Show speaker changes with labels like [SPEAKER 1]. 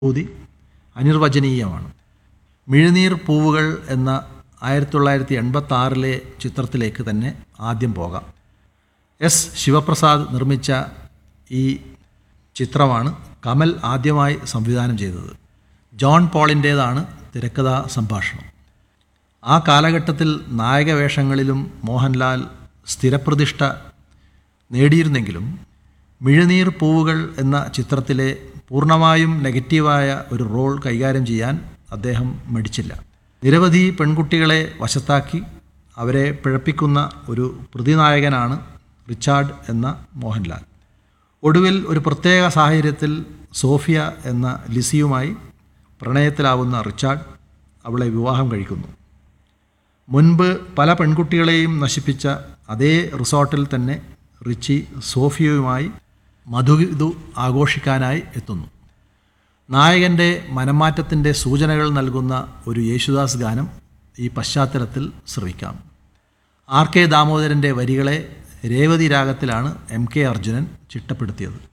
[SPEAKER 1] ഊതി അനിർവചനീയമാണ് മിഴുനീർ പൂവുകൾ എന്ന ആയിരത്തി തൊള്ളായിരത്തി എൺപത്തി ആറിലെ ചിത്രത്തിലേക്ക് തന്നെ ആദ്യം പോകാം എസ് ശിവപ്രസാദ് നിർമ്മിച്ച ഈ ചിത്രമാണ് കമൽ ആദ്യമായി സംവിധാനം ചെയ്തത് ജോൺ പോളിൻ്റേതാണ് തിരക്കഥാ സംഭാഷണം ആ കാലഘട്ടത്തിൽ നായകവേഷങ്ങളിലും മോഹൻലാൽ സ്ഥിരപ്രതിഷ്ഠ നേടിയിരുന്നെങ്കിലും മിഴുനീർ പൂവുകൾ എന്ന ചിത്രത്തിലെ പൂർണ്ണമായും നെഗറ്റീവായ ഒരു റോൾ കൈകാര്യം ചെയ്യാൻ അദ്ദേഹം മടിച്ചില്ല നിരവധി പെൺകുട്ടികളെ വശത്താക്കി അവരെ പിഴപ്പിക്കുന്ന ഒരു പ്രതിനായകനാണ് റിച്ചാർഡ് എന്ന മോഹൻലാൽ ഒടുവിൽ ഒരു പ്രത്യേക സാഹചര്യത്തിൽ സോഫിയ എന്ന ലിസിയുമായി പ്രണയത്തിലാവുന്ന റിച്ചാർഡ് അവളെ വിവാഹം കഴിക്കുന്നു മുൻപ് പല പെൺകുട്ടികളെയും നശിപ്പിച്ച അതേ റിസോർട്ടിൽ തന്നെ റിച്ചി സോഫിയയുമായി മധുവിധു ആഘോഷിക്കാനായി എത്തുന്നു നായകൻ്റെ മനംമാറ്റത്തിൻ്റെ സൂചനകൾ നൽകുന്ന ഒരു യേശുദാസ് ഗാനം ഈ പശ്ചാത്തലത്തിൽ ശ്രവിക്കാം ആർ കെ ദാമോദരൻ്റെ വരികളെ രേവതി രാഗത്തിലാണ് എം കെ അർജുനൻ ചിട്ടപ്പെടുത്തിയത്